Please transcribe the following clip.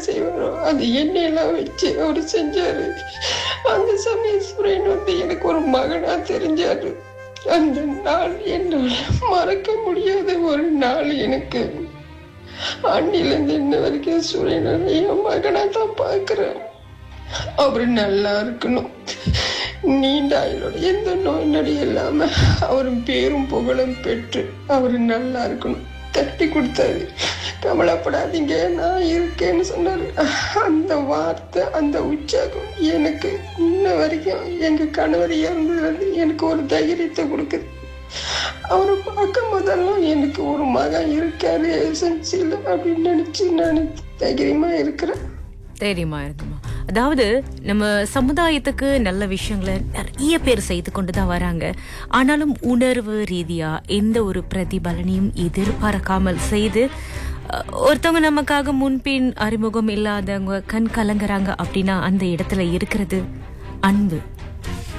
செய்வாரோ அது எண்ணெயெல்லாம் வச்சு அவர் செஞ்சாரு அந்த சமயம் சுரேன் வந்து எனக்கு ஒரு மகனா தெரிஞ்சாரு அந்த நாள் என்னால் மறக்க முடியாத ஒரு நாள் எனக்கு அன்னிலேருந்து இன்ன வரைக்கும் சுரேன் என் மகனா தான் பார்க்கிறேன் அவர் நல்லா இருக்கணும் நீண்ட ஆயுளோட எந்த நோய் நொடி இல்லாம அவரும் பேரும் புகழும் பெற்று அவர் நல்லா இருக்கணும் தட்டி கொடுத்தாரு கவலைப்படாதீங்க நான் இருக்கேன்னு சொன்னாரு அந்த வார்த்தை அந்த உற்சாகம் எனக்கு இன்ன வரைக்கும் எங்க கணவர் இறந்ததுலேருந்து எனக்கு ஒரு தைரியத்தை கொடுக்குது அவரை பார்க்கும் போதெல்லாம் எனக்கு ஒரு மகன் இருக்காரு எசன்சியில் அப்படின்னு நினைச்சு நான் தைரியமா இருக்கிறேன் தைரியமா இருக்குமா அதாவது நம்ம சமுதாயத்துக்கு நல்ல விஷயங்களை நிறைய பேர் செய்து கொண்டு தான் வராங்க ஆனாலும் உணர்வு ரீதியா எந்த ஒரு பிரதிபலனையும் எதிர்பார்க்காமல் செய்து அஹ், ஒருத்தவங்க நமக்காக முன்பின் அறிமுகம் இல்லாதவங்க கண் கலங்குறாங்க அப்படின்னா அந்த இடத்துல இருக்கிறது அன்பு